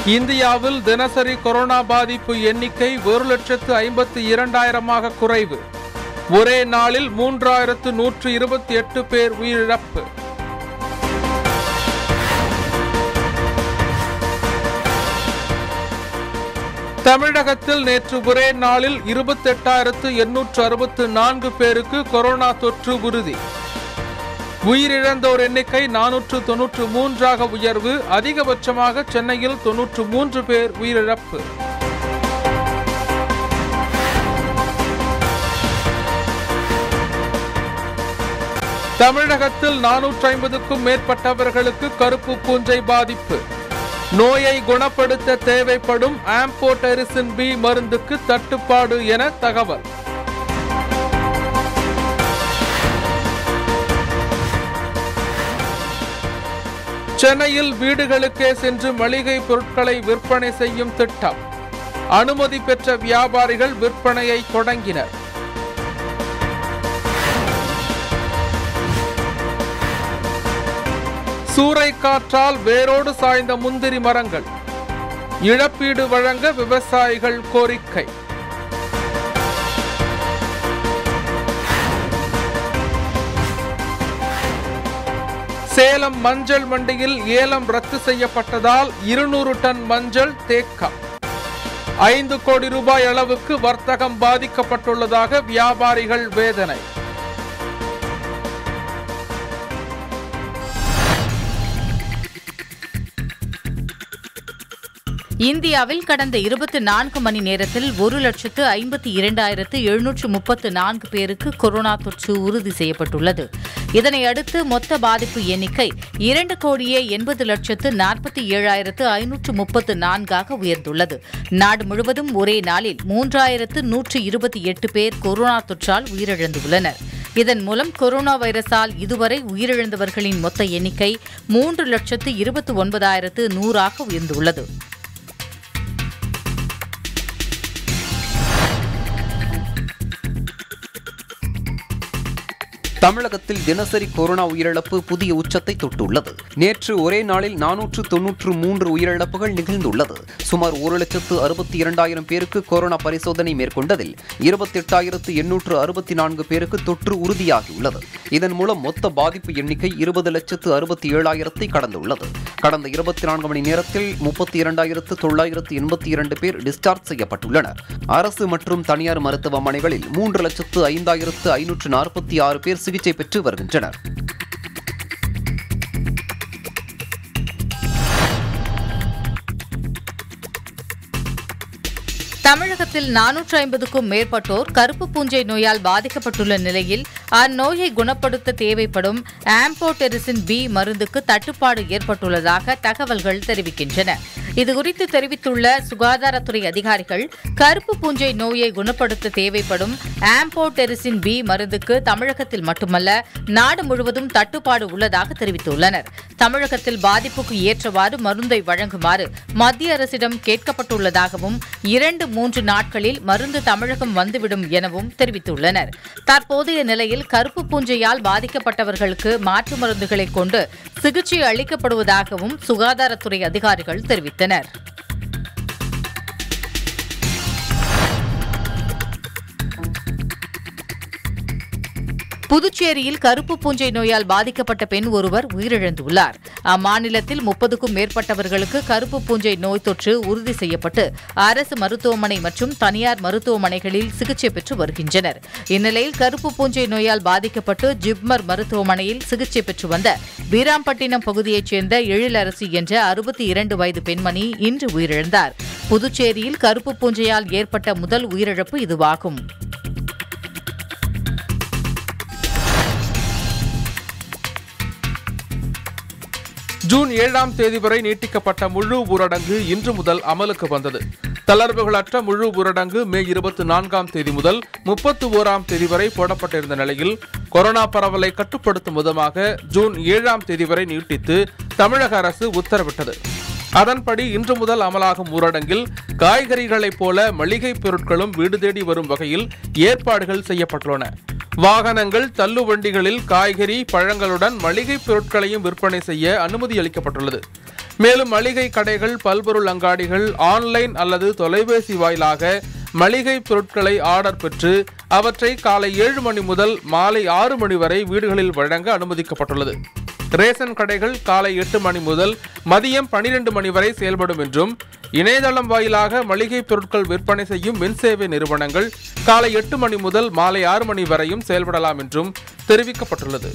இந்தியாவில் தினசரி கொரோனா பாதிப்பு எண்ணிக்கை ஒரு லட்சத்து ஐம்பத்தி இரண்டாயிரமாக குறைவு ஒரே நாளில் மூன்றாயிரத்து நூற்று இருபத்தி எட்டு பேர் உயிரிழப்பு தமிழகத்தில் நேற்று ஒரே நாளில் இருபத்தெட்டாயிரத்து எண்ணூற்று அறுபத்து நான்கு பேருக்கு கொரோனா தொற்று உறுதி உயிரிழந்தோர் எண்ணிக்கை நானூற்று தொன்னூற்று மூன்றாக உயர்வு அதிகபட்சமாக சென்னையில் தொன்னூற்று மூன்று பேர் உயிரிழப்பு தமிழகத்தில் நானூற்று ஐம்பதுக்கும் மேற்பட்டவர்களுக்கு கருப்பு பூஞ்சை பாதிப்பு நோயை குணப்படுத்த தேவைப்படும் ஆம்போடெரிசின் பி மருந்துக்கு தட்டுப்பாடு என தகவல் சென்னையில் வீடுகளுக்கே சென்று மளிகை பொருட்களை விற்பனை செய்யும் திட்டம் அனுமதி பெற்ற வியாபாரிகள் விற்பனையை தொடங்கினர் சூறைக்காற்றால் வேரோடு சாய்ந்த முந்திரி மரங்கள் இழப்பீடு வழங்க விவசாயிகள் கோரிக்கை சேலம் மஞ்சள் மண்டியில் ஏலம் ரத்து செய்யப்பட்டதால் இருநூறு டன் மஞ்சள் தேக்கம் ஐந்து கோடி ரூபாய் அளவுக்கு வர்த்தகம் பாதிக்கப்பட்டுள்ளதாக வியாபாரிகள் வேதனை இந்தியாவில் கடந்த இருபத்தி நான்கு மணி நேரத்தில் ஒரு லட்சத்து ஐம்பத்தி இரண்டாயிரத்து எழுநூற்று முப்பத்து நான்கு பேருக்கு கொரோனா தொற்று உறுதி செய்யப்பட்டுள்ளது இதனையடுத்து மொத்த பாதிப்பு எண்ணிக்கை இரண்டு கோடியே எண்பது லட்சத்து நாற்பத்தி ஏழாயிரத்து ஐநூற்று முப்பத்து நான்காக உயர்ந்துள்ளது நாடு முழுவதும் ஒரே நாளில் மூன்றாயிரத்து நூற்று இருபத்தி எட்டு பேர் கொரோனா தொற்றால் உயிரிழந்துள்ளனர் இதன் மூலம் கொரோனா வைரஸால் இதுவரை உயிரிழந்தவர்களின் மொத்த எண்ணிக்கை மூன்று லட்சத்து இருபத்தி ஒன்பதாயிரத்து நூறாக உயர்ந்துள்ளது தமிழகத்தில் தினசரி கொரோனா உயிரிழப்பு புதிய உச்சத்தை தொட்டுள்ளது நேற்று ஒரே நாளில் நானூற்று தொன்னூற்று மூன்று உயிரிழப்புகள் நிகழ்ந்துள்ளது சுமார் ஒரு லட்சத்து அறுபத்தி இரண்டாயிரம் பேருக்கு கொரோனா பரிசோதனை மேற்கொண்டதில் இருபத்தி எட்டாயிரத்து எண்ணூற்று அறுபத்தி நான்கு பேருக்கு தொற்று உறுதியாகியுள்ளது இதன் மூலம் மொத்த பாதிப்பு எண்ணிக்கை இருபது லட்சத்து அறுபத்தி ஏழாயிரத்தை கடந்துள்ளது கடந்த இருபத்தி நான்கு மணி நேரத்தில் முப்பத்தி இரண்டாயிரத்து தொள்ளாயிரத்து எண்பத்தி இரண்டு பேர் டிஸ்சார்ஜ் செய்யப்பட்டுள்ளனர் அரசு மற்றும் தனியார் மருத்துவமனைகளில் மூன்று லட்சத்து ஐந்தாயிரத்து ஐநூற்று நாற்பத்தி ஆறு பேர் சிகிச்சை பெற்று வருகின்றனர் தமிழகத்தில் நானூற்று ஐம்பதுக்கும் மேற்பட்டோர் கருப்பு பூஞ்சை நோயால் பாதிக்கப்பட்டுள்ள நிலையில் அந்நோயை குணப்படுத்த தேவைப்படும் ஆம்போடெரிசின் பி மருந்துக்கு தட்டுப்பாடு ஏற்பட்டுள்ளதாக தகவல்கள் தெரிவிக்கின்றன இதுகுறித்து தெரிவித்துள்ள சுகாதாரத்துறை அதிகாரிகள் கருப்பு பூஞ்சை நோயை குணப்படுத்த தேவைப்படும் ஆம்போடெரிசின் பி மருந்துக்கு தமிழகத்தில் மட்டுமல்ல நாடு முழுவதும் தட்டுப்பாடு உள்ளதாக தெரிவித்துள்ளனர் தமிழகத்தில் பாதிப்புக்கு ஏற்றவாறு மருந்தை வழங்குமாறு மத்திய அரசிடம் கேட்கப்பட்டுள்ளதாகவும் இரண்டு மூன்று நாட்களில் மருந்து தமிழகம் வந்துவிடும் எனவும் தெரிவித்துள்ளனர் தற்போதைய நிலையில் கருப்பு பூஞ்சையால் பாதிக்கப்பட்டவர்களுக்கு மாற்று மருந்துகளை கொண்டு சிகிச்சை அளிக்கப்படுவதாகவும் சுகாதாரத்துறை அதிகாரிகள் தெரிவித்தனர் புதுச்சேரியில் கருப்பு பூஞ்சை நோயால் பாதிக்கப்பட்ட பெண் ஒருவர் உயிரிழந்துள்ளார் அம்மாநிலத்தில் முப்பதுக்கும் மேற்பட்டவர்களுக்கு கருப்பு பூஞ்சை நோய் தொற்று உறுதி செய்யப்பட்டு அரசு மருத்துவமனை மற்றும் தனியார் மருத்துவமனைகளில் சிகிச்சை பெற்று வருகின்றனர் இந்நிலையில் கருப்பு பூஞ்சை நோயால் பாதிக்கப்பட்டு ஜிப்மர் மருத்துவமனையில் சிகிச்சை பெற்று வந்த வீராம்பட்டினம் பகுதியைச் சேர்ந்த எழிலரசி என்ற அறுபத்தி இரண்டு வயது பெண்மணி இன்று உயிரிழந்தார் புதுச்சேரியில் கருப்பு பூஞ்சையால் ஏற்பட்ட முதல் உயிரிழப்பு இதுவாகும் ஜூன் ஏழாம் தேதி வரை நீட்டிக்கப்பட்ட முழு ஊரடங்கு இன்று முதல் அமலுக்கு வந்தது தளர்வுகளற்ற முழு ஊரடங்கு மே இருபத்தி நான்காம் தேதி முதல் முப்பத்தி ஓராம் தேதி வரை போடப்பட்டிருந்த நிலையில் கொரோனா பரவலை கட்டுப்படுத்தும் விதமாக ஜூன் ஏழாம் தேதி வரை நீட்டித்து தமிழக அரசு உத்தரவிட்டது அதன்படி இன்று முதல் அமலாகும் ஊரடங்கில் காய்கறிகளைப் போல மளிகை பொருட்களும் வீடு தேடி வரும் வகையில் ஏற்பாடுகள் செய்யப்பட்டுள்ளன வாகனங்கள் தள்ளுவண்டிகளில் காய்கறி பழங்களுடன் மளிகை பொருட்களையும் விற்பனை செய்ய அனுமதி அளிக்கப்பட்டுள்ளது மேலும் மளிகை கடைகள் பல்பொருள் அங்காடிகள் ஆன்லைன் அல்லது தொலைபேசி வாயிலாக மளிகை பொருட்களை ஆர்டர் பெற்று அவற்றை காலை ஏழு மணி முதல் மாலை ஆறு மணி வரை வீடுகளில் வழங்க அனுமதிக்கப்பட்டுள்ளது ரேஷன் கடைகள் காலை எட்டு மணி முதல் மதியம் பனிரெண்டு மணி வரை செயல்படும் என்றும் இணையதளம் வாயிலாக மளிகை பொருட்கள் விற்பனை செய்யும் மின்சேவை நிறுவனங்கள் காலை எட்டு மணி முதல் மாலை ஆறு மணி வரையும் செயல்படலாம் என்றும் தெரிவிக்கப்பட்டுள்ளது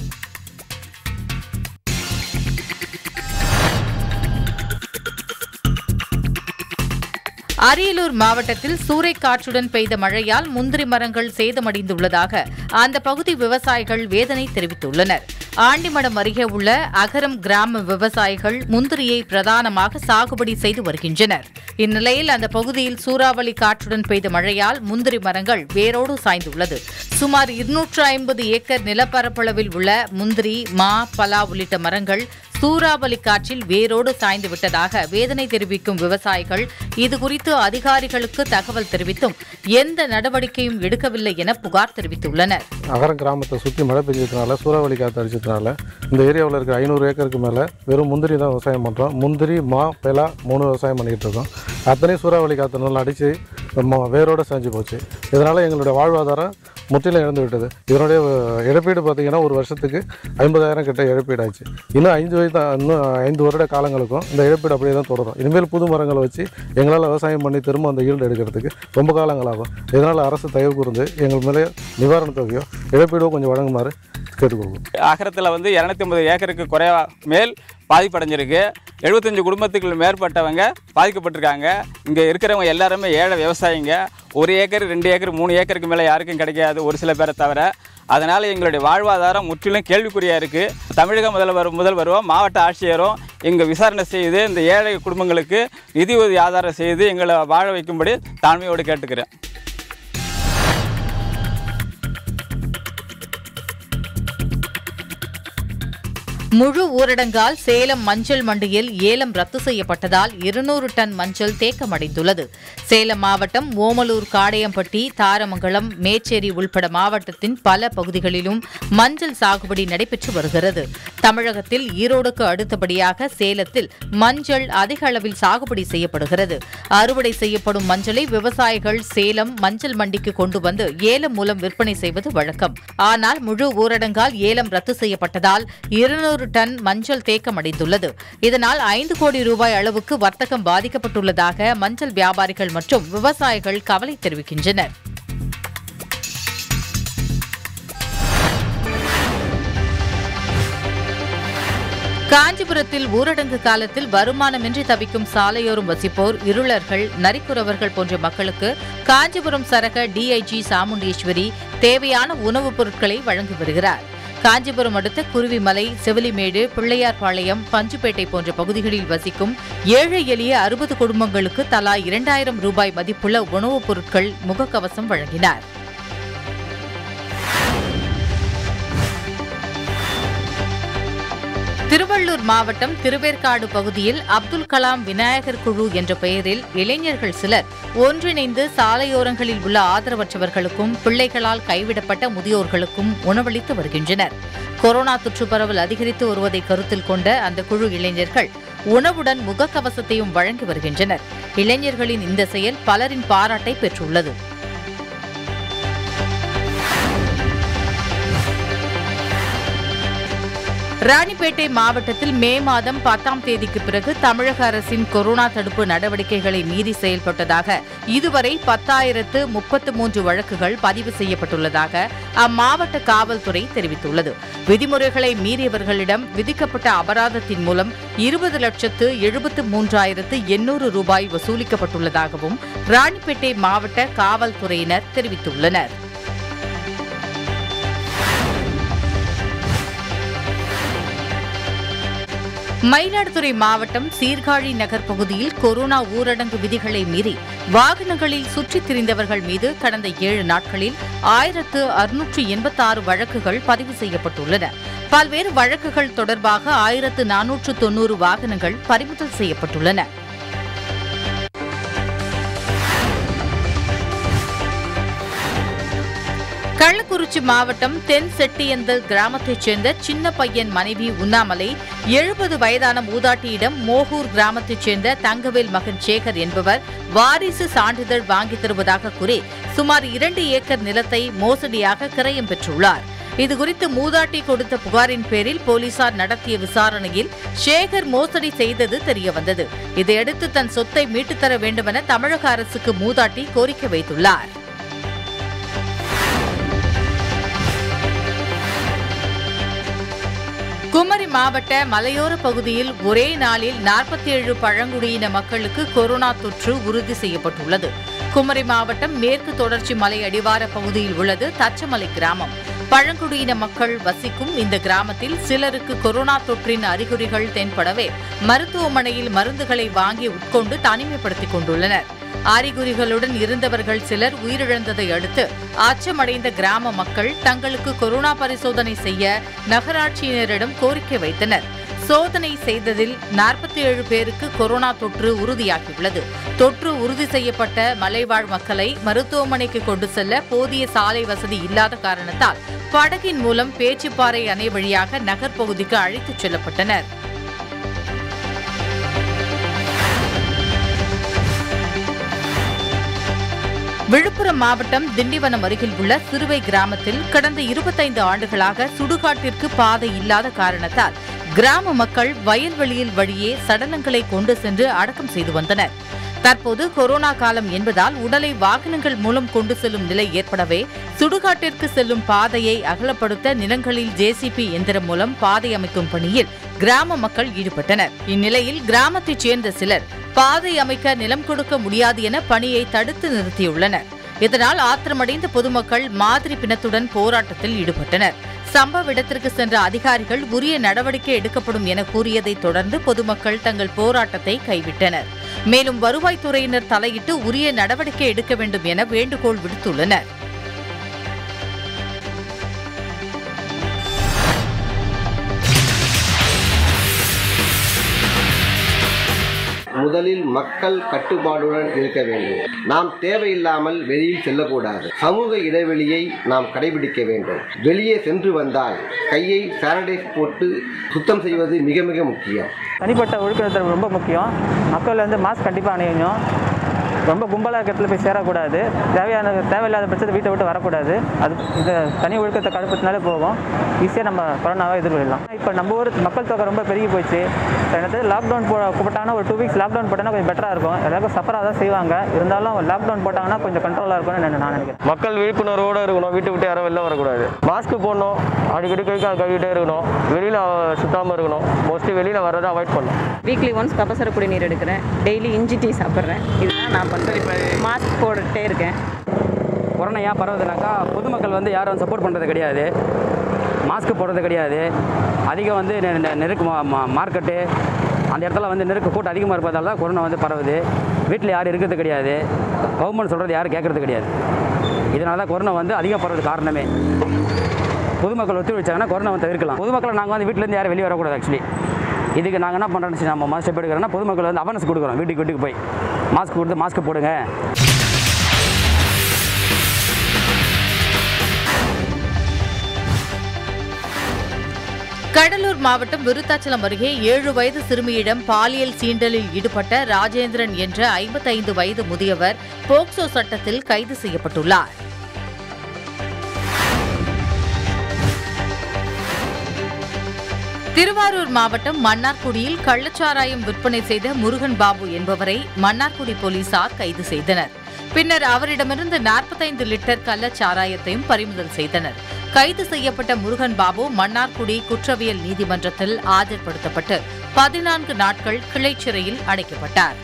அரியலூர் மாவட்டத்தில் சூறைக்காற்றுடன் பெய்த மழையால் முந்திரி மரங்கள் சேதமடைந்துள்ளதாக அந்த பகுதி விவசாயிகள் வேதனை தெரிவித்துள்ளனர் ஆண்டிமடம் அருகே உள்ள அகரம் கிராம விவசாயிகள் முந்திரியை பிரதானமாக சாகுபடி செய்து வருகின்றனர் இந்நிலையில் அந்த பகுதியில் சூறாவளி காற்றுடன் பெய்த மழையால் முந்திரி மரங்கள் வேரோடு சாய்ந்துள்ளது சுமார் இருநூற்று ஐம்பது ஏக்கர் நிலப்பரப்பளவில் உள்ள முந்திரி மா பலா உள்ளிட்ட மரங்கள் சூறாவளி காற்றில் வேரோடு சாய்ந்து விட்டதாக வேதனை தெரிவிக்கும் விவசாயிகள் இதுகுறித்து அதிகாரிகளுக்கு தகவல் தெரிவித்தும் எந்த நடவடிக்கையும் எடுக்கவில்லை என புகார் தெரிவித்துள்ளனர் அகரம் கிராமத்தை சுற்றி மழை பெஞ்சதுனால சூறாவளி காற்று அடிச்சதுனால இந்த ஏரியாவில் இருக்கிற ஐநூறு ஏக்கருக்கு மேலே வெறும் முந்திரி தான் விவசாயம் பண்ணுறோம் முந்திரி மா பெலா மூணு விவசாயம் பண்ணிக்கிட்டு இருக்கோம் அத்தனையும் சூறாவளி காற்று நல்லா அடித்து வேரோடு சாஞ்சு போச்சு இதனால் எங்களுடைய வாழ்வாதாரம் முற்றிலும் இழந்து விட்டது இதனுடைய அஹ், இழப்பீடு பார்த்தீங்கன்னா ஒரு வருஷத்துக்கு ஐம்பதாயிரம் கிட்ட இழப்பீடு ஆச்சு இன்னும் ஐந்து வயது இன்னும் ஐந்து வருட காலங்களுக்கும் இந்த இழப்பீடு அப்படியே தான் தொடரும் இனிமேல் புது மரங்களை வச்சு எங்களால் விவசாயம் பண்ணி திரும்ப அந்த ஈல்டு எடுக்கிறதுக்கு ரொம்ப காலங்களாகும் இதனால் அரசு தயவு கூர்ந்து எங்கள் மேலே நிவாரணத் தொகையோ இழப்பீடோ கொஞ்சம் வழங்குமாறு கேட்டுக்கொள்வோம் அகரத்தில் வந்து இரநூத்தி ஐம்பது ஏக்கருக்கு குறைவா மேல் பாதிப்படைஞ்சிருக்கு எழுபத்தஞ்சு குடும்பத்துக்கு மேற்பட்டவங்க பாதிக்கப்பட்டிருக்காங்க இங்கே இருக்கிறவங்க எல்லாருமே ஏழை விவசாயிங்க ஒரு ஏக்கர் ரெண்டு ஏக்கர் மூணு ஏக்கருக்கு மேலே யாருக்கும் கிடைக்காது ஒரு சில பேரை தவிர அதனால் எங்களுடைய வாழ்வாதாரம் முற்றிலும் கேள்விக்குறியாக இருக்குது தமிழக முதல்வர் முதல்வரும் மாவட்ட ஆட்சியரும் இங்கே விசாரணை செய்து இந்த ஏழை குடும்பங்களுக்கு நிதி உதவி ஆதாரம் செய்து எங்களை வாழ வைக்கும்படி தாழ்மையோடு கேட்டுக்கிறேன் முழு ஊரடங்கால் சேலம் மஞ்சள் மண்டியில் ஏலம் ரத்து செய்யப்பட்டதால் இருநூறு டன் மஞ்சள் தேக்கமடைந்துள்ளது சேலம் மாவட்டம் ஓமலூர் காடையம்பட்டி தாரமங்கலம் மேச்சேரி உள்பட மாவட்டத்தின் பல பகுதிகளிலும் மஞ்சள் சாகுபடி நடைபெற்று வருகிறது தமிழகத்தில் ஈரோடுக்கு அடுத்தபடியாக சேலத்தில் மஞ்சள் அதிக அளவில் சாகுபடி செய்யப்படுகிறது அறுவடை செய்யப்படும் மஞ்சளை விவசாயிகள் சேலம் மஞ்சள் மண்டிக்கு கொண்டு வந்து ஏலம் மூலம் விற்பனை செய்வது வழக்கம் ஆனால் முழு ஊரடங்கால் ஏலம் ரத்து செய்யப்பட்டதால் இருநூறு டன் மஞ்சள் தேக்கமடைந்துள்ளது இதனால் ஐந்து கோடி ரூபாய் அளவுக்கு வர்த்தகம் பாதிக்கப்பட்டுள்ளதாக மஞ்சள் வியாபாரிகள் மற்றும் விவசாயிகள் கவலை தெரிவிக்கின்றனர் காஞ்சிபுரத்தில் ஊரடங்கு காலத்தில் வருமானமின்றி தவிக்கும் சாலையோரம் வசிப்போர் இருளர்கள் நரிக்குறவர்கள் போன்ற மக்களுக்கு காஞ்சிபுரம் சரக டிஐஜி சாமுண்டீஸ்வரி தேவையான உணவுப் பொருட்களை வழங்கி வருகிறார் காஞ்சிபுரம் அடுத்த குருவிமலை செவிலிமேடு பிள்ளையார்பாளையம் பஞ்சுப்பேட்டை போன்ற பகுதிகளில் வசிக்கும் ஏழை எளிய அறுபது குடும்பங்களுக்கு தலா இரண்டாயிரம் ரூபாய் மதிப்புள்ள உணவுப் பொருட்கள் முகக்கவசம் வழங்கினார் திருவள்ளூர் மாவட்டம் திருவேற்காடு பகுதியில் அப்துல் கலாம் விநாயகர் குழு என்ற பெயரில் இளைஞர்கள் சிலர் ஒன்றிணைந்து சாலையோரங்களில் உள்ள ஆதரவற்றவர்களுக்கும் பிள்ளைகளால் கைவிடப்பட்ட முதியோர்களுக்கும் உணவளித்து வருகின்றனர் கொரோனா தொற்று பரவல் அதிகரித்து வருவதை கருத்தில் கொண்ட அந்த குழு இளைஞர்கள் உணவுடன் முகக்கவசத்தையும் வழங்கி வருகின்றனர் இளைஞர்களின் இந்த செயல் பலரின் பாராட்டை பெற்றுள்ளது ராணிப்பேட்டை மாவட்டத்தில் மே மாதம் பத்தாம் தேதிக்கு பிறகு தமிழக அரசின் கொரோனா தடுப்பு நடவடிக்கைகளை மீறி செயல்பட்டதாக இதுவரை பத்தாயிரத்து முப்பத்து மூன்று வழக்குகள் பதிவு செய்யப்பட்டுள்ளதாக அம்மாவட்ட காவல்துறை தெரிவித்துள்ளது விதிமுறைகளை மீறியவர்களிடம் விதிக்கப்பட்ட அபராதத்தின் மூலம் இருபது லட்சத்து எழுபத்து மூன்றாயிரத்து எண்ணூறு ரூபாய் வசூலிக்கப்பட்டுள்ளதாகவும் ராணிப்பேட்டை மாவட்ட காவல்துறையினர் தெரிவித்துள்ளனர் மயிலாடுதுறை மாவட்டம் சீர்காழி நகர் பகுதியில் கொரோனா ஊரடங்கு விதிகளை மீறி வாகனங்களில் சுற்றித் திரிந்தவர்கள் மீது கடந்த ஏழு நாட்களில் ஆயிரத்து அறுநூற்று எண்பத்தாறு வழக்குகள் பதிவு செய்யப்பட்டுள்ளன பல்வேறு வழக்குகள் தொடர்பாக ஆயிரத்து நானூற்று தொன்னூறு வாகனங்கள் பறிமுதல் செய்யப்பட்டுள்ளன கள்ளக்குறிச்சி மாவட்டம் தென் செட்டியந்தல் கிராமத்தைச் சேர்ந்த சின்ன பையன் மனைவி உண்ணாமலை எழுபது வயதான மூதாட்டியிடம் மோகூர் கிராமத்தைச் சேர்ந்த தங்கவேல் மகன் சேகர் என்பவர் வாரிசு சான்றிதழ் வாங்கித் தருவதாக கூறி சுமார் இரண்டு ஏக்கர் நிலத்தை மோசடியாக கிரயம் பெற்றுள்ளார் இதுகுறித்து மூதாட்டி கொடுத்த புகாரின் பேரில் போலீசார் நடத்திய விசாரணையில் சேகர் மோசடி செய்தது தெரியவந்தது இதையடுத்து தன் சொத்தை மீட்டுத் தர வேண்டுமென தமிழக அரசுக்கு மூதாட்டி கோரிக்கை வைத்துள்ளார் குமரி மாவட்ட மலையோர பகுதியில் ஒரே நாளில் 47 பழங்குடியின மக்களுக்கு கொரோனா தொற்று உறுதி செய்யப்பட்டுள்ளது குமரி மாவட்டம் மேற்கு தொடர்ச்சி மலை அடிவார பகுதியில் உள்ளது தச்சமலை கிராமம் பழங்குடியின மக்கள் வசிக்கும் இந்த கிராமத்தில் சிலருக்கு கொரோனா தொற்றின் அறிகுறிகள் தென்படவே மருத்துவமனையில் மருந்துகளை வாங்கி உட்கொண்டு தனிமைப்படுத்திக் கொண்டுள்ளனர் அறிகுறிகளுடன் இருந்தவர்கள் சிலர் உயிரிழந்ததை அடுத்து அச்சமடைந்த கிராம மக்கள் தங்களுக்கு கொரோனா பரிசோதனை செய்ய நகராட்சியினரிடம் கோரிக்கை வைத்தனர் சோதனை செய்ததில் 47 பேருக்கு கொரோனா தொற்று உறுதியாகியுள்ளது தொற்று உறுதி செய்யப்பட்ட மலைவாழ் மக்களை மருத்துவமனைக்கு கொண்டு செல்ல போதிய சாலை வசதி இல்லாத காரணத்தால் படகின் மூலம் பேச்சுப்பாறை அணை வழியாக நகர்ப்பகுதிக்கு அழைத்துச் செல்லப்பட்டனர் விழுப்புரம் மாவட்டம் திண்டிவனம் அருகில் உள்ள சிறுவை கிராமத்தில் கடந்த இருபத்தைந்து ஆண்டுகளாக சுடுகாட்டிற்கு பாதை இல்லாத காரணத்தால் கிராம மக்கள் வயல்வெளியில் வழியே சடலங்களை கொண்டு சென்று அடக்கம் செய்து வந்தனர் தற்போது கொரோனா காலம் என்பதால் உடலை வாகனங்கள் மூலம் கொண்டு செல்லும் நிலை ஏற்படவே சுடுகாட்டிற்கு செல்லும் பாதையை அகலப்படுத்த நிலங்களில் ஜேசிபி எந்திரம் மூலம் பாதை அமைக்கும் பணியில் கிராம மக்கள் ஈடுபட்டனர் இந்நிலையில் கிராமத்தைச் சேர்ந்த சிலர் பாதை அமைக்க நிலம் கொடுக்க முடியாது என பணியை தடுத்து நிறுத்தியுள்ளனர் இதனால் ஆத்திரமடைந்த பொதுமக்கள் மாதிரி பிணத்துடன் போராட்டத்தில் ஈடுபட்டனர் சம்பவ இடத்திற்கு சென்ற அதிகாரிகள் உரிய நடவடிக்கை எடுக்கப்படும் என கூறியதை தொடர்ந்து பொதுமக்கள் தங்கள் போராட்டத்தை கைவிட்டனர் மேலும் வருவாய்த்துறையினர் தலையிட்டு உரிய நடவடிக்கை எடுக்க வேண்டும் என வேண்டுகோள் விடுத்துள்ளனர் முதலில் மக்கள் கட்டுப்பாடுடன் இருக்க வேண்டும் நாம் தேவையில்லாமல் வெளியில் செல்லக்கூடாது சமூக இடைவெளியை நாம் கடைபிடிக்க வேண்டும் வெளியே சென்று வந்தால் கையை சானிடைஸ் போட்டு சுத்தம் செய்வது மிக மிக முக்கியம் தனிப்பட்ட ஒழுக்கத்தில் ரொம்ப முக்கியம் மக்கள் வந்து மாஸ்க் கண்டிப்பாக அணியணும் ரொம்ப கும்பலாக இருக்கிறதுல போய் சேரக்கூடாது தேவையான தேவையில்லாத பட்சத்தை வீட்டை விட்டு வரக்கூடாது அது இந்த தனி ஒழுக்கத்தை கடுப்பத்தினாலே போகும் ஈஸியாக நம்ம கொரோனாவை எதிர்கொள்ளலாம் இப்போ நம்ம ஊர் மக்கள் தொகை ரொம்ப பெருகி போச்சு எனக்கு லாக்டவுன் போ போட்டாங்கன்னா ஒரு டூ வீக்ஸ் லாக்டவுன் போட்டாங்கன்னா கொஞ்சம் பெட்டராக இருக்கும் எல்லாருக்கும் சஃபராக தான் செய்வாங்க இருந்தாலும் லாக்டவுன் போட்டாங்கன்னா கொஞ்சம் கண்ட்ரோலாக இருக்கும்னு நான் நான் நினைக்கிறேன் மக்கள் விழிப்புணர்வோடு இருக்கணும் வீட்டை விட்டு யாரும் வெளில வரக்கூடாது மாஸ்க் போடணும் அடிக்கடி கை கால் கழுவிட்டே இருக்கணும் வெளியில் சுத்தாமல் இருக்கணும் மோஸ்ட்லி வெளியில் வர்றதை அவாய்ட் பண்ணணும் வீக்லி ஒன்ஸ் கபசர குடிநீர் எடுக்கிறேன் டெய்லி இஞ்சி டீ சாப்பிட்றேன் இதுதான் நான் பண்ணுறேன் மாஸ்க் போட்டுட்டே இருக்கேன் கொரோனா ஏன் பரவுதுனாக்கா பொதுமக்கள் வந்து யாரும் சப்போர்ட் பண்ணுறது கிடையாது மாஸ்க் போடுறது கிடையாது அதிகம் வந்து நெ- நெ- நெருக்கு மா- மா- மார்க்கெட்டு அந்த இடத்துல வந்து நெருக்கு கூட்டம் அதிகமாக இருப்பதால தான் கொரோனா வந்து பரவுது வீட்டில் யாரும் இருக்கிறது கிடையாது கவர்மெண்ட் சொல்கிறது யாரும் கேட்குறது கிடையாது இதனால தான் கொரோனா வந்து அதிகம் பரவுது காரணமே பொதுமக்கள் ஒத்துழைச்சாங்கன்னா கொரோனா வந்து தவிர்க்கலாம் பொதுமக்களை நாங்கள் வந்து வீட்டிலேருந்து யாரும் வெளியே வரக்கூடாது ஆக்சுவலி இதுக்கு நாங்கள் என்ன பண்ணுறோம்னு நம்ம மாஸ்க் ஸ்டெப் எடுக்கிறோன்னா பொதுமக்கள் வந்து அவேர்னஸ் கொடுக்குறோம் வீட்டுக்கு வீட்டுக்கு போய் மாஸ்க் கொடுத்து மாஸ்க் போடுங்க கடலூர் மாவட்டம் விருத்தாச்சலம் அருகே ஏழு வயது சிறுமியிடம் பாலியல் சீண்டலில் ஈடுபட்ட ராஜேந்திரன் என்ற ஐம்பத்தைந்து வயது முதியவர் போக்சோ சட்டத்தில் கைது செய்யப்பட்டுள்ளார் திருவாரூர் மாவட்டம் மன்னார்குடியில் கள்ளச்சாராயம் விற்பனை செய்த முருகன் பாபு என்பவரை மன்னார்குடி போலீசார் கைது செய்தனர் பின்னர் அவரிடமிருந்து 45 லிட்டர் கள்ளச்சாராயத்தையும் பறிமுதல் செய்தனர் கைது செய்யப்பட்ட முருகன் பாபு மன்னார்குடி குற்றவியல் நீதிமன்றத்தில் ஆஜர்படுத்தப்பட்டு பதினான்கு நாட்கள் கிளை சிறையில் அடைக்கப்பட்டார்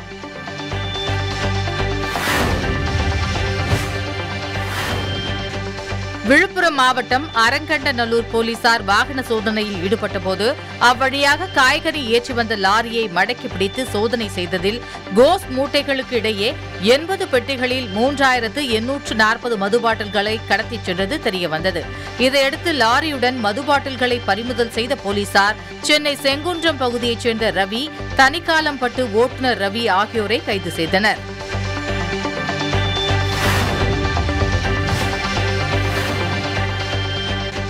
விழுப்புரம் மாவட்டம் அரங்கண்டநல்லூர் போலீசார் வாகன சோதனையில் ஈடுபட்டபோது அவ்வழியாக காய்கறி ஏற்றி வந்த லாரியை மடக்கி பிடித்து சோதனை செய்ததில் கோஸ் மூட்டைகளுக்கு இடையே எண்பது பெட்டிகளில் மூன்றாயிரத்து எண்ணூற்று நாற்பது மது பாட்டில்களை கடத்திச் சென்றது தெரியவந்தது இதையடுத்து லாரியுடன் மது பாட்டில்களை பறிமுதல் செய்த போலீசார் சென்னை செங்குன்றம் பகுதியைச் சேர்ந்த ரவி தனிக்காலம்பட்டு ஓட்டுநர் ரவி ஆகியோரை கைது செய்தனர்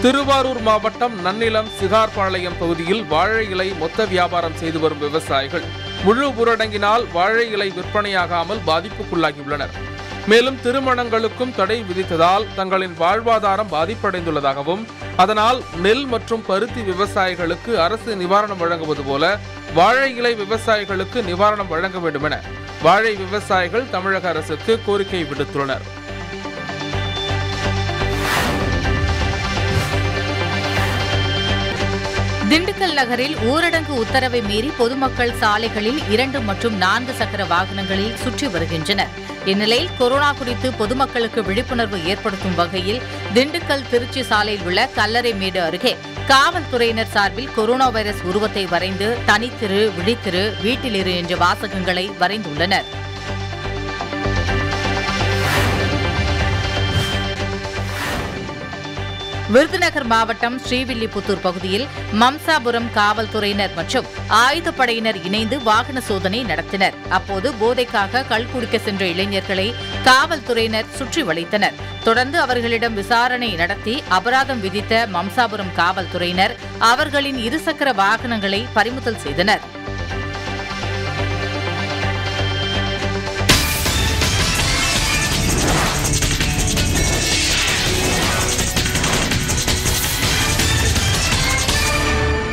திருவாரூர் மாவட்டம் நன்னிலம் சிகார்பாளையம் பகுதியில் வாழை இலை மொத்த வியாபாரம் செய்து வரும் விவசாயிகள் முழு ஊரடங்கினால் வாழை இலை விற்பனையாகாமல் பாதிப்புக்குள்ளாகியுள்ளனர் மேலும் திருமணங்களுக்கும் தடை விதித்ததால் தங்களின் வாழ்வாதாரம் பாதிப்படைந்துள்ளதாகவும் அதனால் நெல் மற்றும் பருத்தி விவசாயிகளுக்கு அரசு நிவாரணம் வழங்குவது போல வாழை இலை விவசாயிகளுக்கு நிவாரணம் வழங்க வேண்டும் என வாழை விவசாயிகள் தமிழக அரசுக்கு கோரிக்கை விடுத்துள்ளனர் திண்டுக்கல் நகரில் ஊரடங்கு உத்தரவை மீறி பொதுமக்கள் சாலைகளில் இரண்டு மற்றும் நான்கு சக்கர வாகனங்களில் சுற்றி வருகின்றனர் இந்நிலையில் கொரோனா குறித்து பொதுமக்களுக்கு விழிப்புணர்வு ஏற்படுத்தும் வகையில் திண்டுக்கல் திருச்சி சாலையில் உள்ள கல்லறைமேடு அருகே காவல்துறையினர் சார்பில் கொரோனா வைரஸ் உருவத்தை வரைந்து தனித்திரு விழித்திரு வீட்டிலிரு என்ற வாசகங்களை வரைந்துள்ளனர் விருதுநகர் மாவட்டம் ஸ்ரீவில்லிபுத்தூர் பகுதியில் மம்சாபுரம் காவல்துறையினர் மற்றும் ஆயுதப்படையினர் இணைந்து வாகன சோதனை நடத்தினர் அப்போது போதைக்காக கள் குடிக்க சென்ற இளைஞர்களை காவல்துறையினர் சுற்றி வளைத்தனர் தொடர்ந்து அவர்களிடம் விசாரணை நடத்தி அபராதம் விதித்த மம்சாபுரம் காவல்துறையினர் அவர்களின் இருசக்கர வாகனங்களை பறிமுதல் செய்தனர்